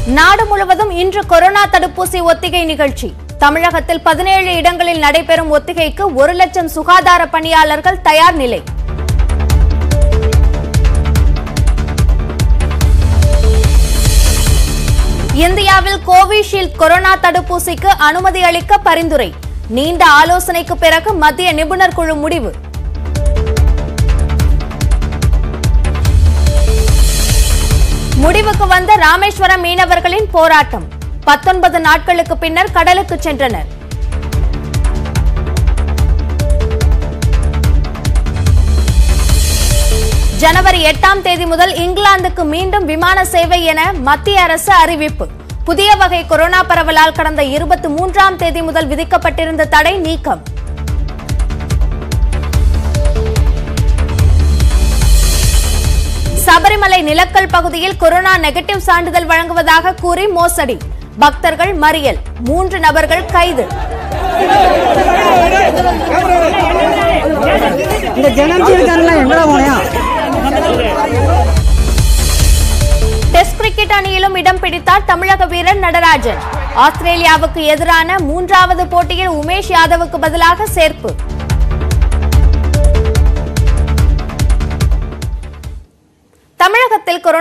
நாடு முழுவதும் இன்று கொரோனா தடுப்பூசி ஒத்திகை நிகழ்ச்சி தமிழகத்தில் பதினேழு இடங்களில் நடைபெறும் ஒத்திகைக்கு ஒரு லட்சம் சுகாதார பணியாளர்கள் தயார் நிலை இந்தியாவில் கோவிஷீல்டு கொரோனா தடுப்பூசிக்கு அனுமதி அளிக்க பரிந்துரை நீண்ட ஆலோசனைக்கு பிறகு மத்திய நிபுணர் குழு முடிவு முடிவுக்கு வந்த ராமேஸ்வரம் மீனவர்களின் போராட்டம் பத்தொன்பது நாட்களுக்கு பின்னர் கடலுக்கு சென்றனர் ஜனவரி எட்டாம் தேதி முதல் இங்கிலாந்துக்கு மீண்டும் விமான சேவை என மத்திய அரசு அறிவிப்பு புதிய வகை கொரோனா பரவலால் கடந்த இருபத்தி மூன்றாம் தேதி முதல் விதிக்கப்பட்டிருந்த தடை நீக்கம் சபரிமலை நிலக்கல் பகுதியில் கொரோனா நெகட்டிவ் சான்றிதழ் வழங்குவதாக கூறி மோசடி பக்தர்கள் மறியல் மூன்று நபர்கள் கைது இந்த ஜனம் இருக்காருல்ல எங்கடா போனியா டெஸ்ட் கிரிக்கெட் அணியிலும் இடம் பிடித்தார் தமிழக வீரர் நடராஜன் ஆஸ்திரேலியாவுக்கு எதிரான மூன்றாவது போட்டியில் உமேஷ் யாதவுக்கு பதிலாக சேர்ப்பு தமிழகத்தில் கொரோனா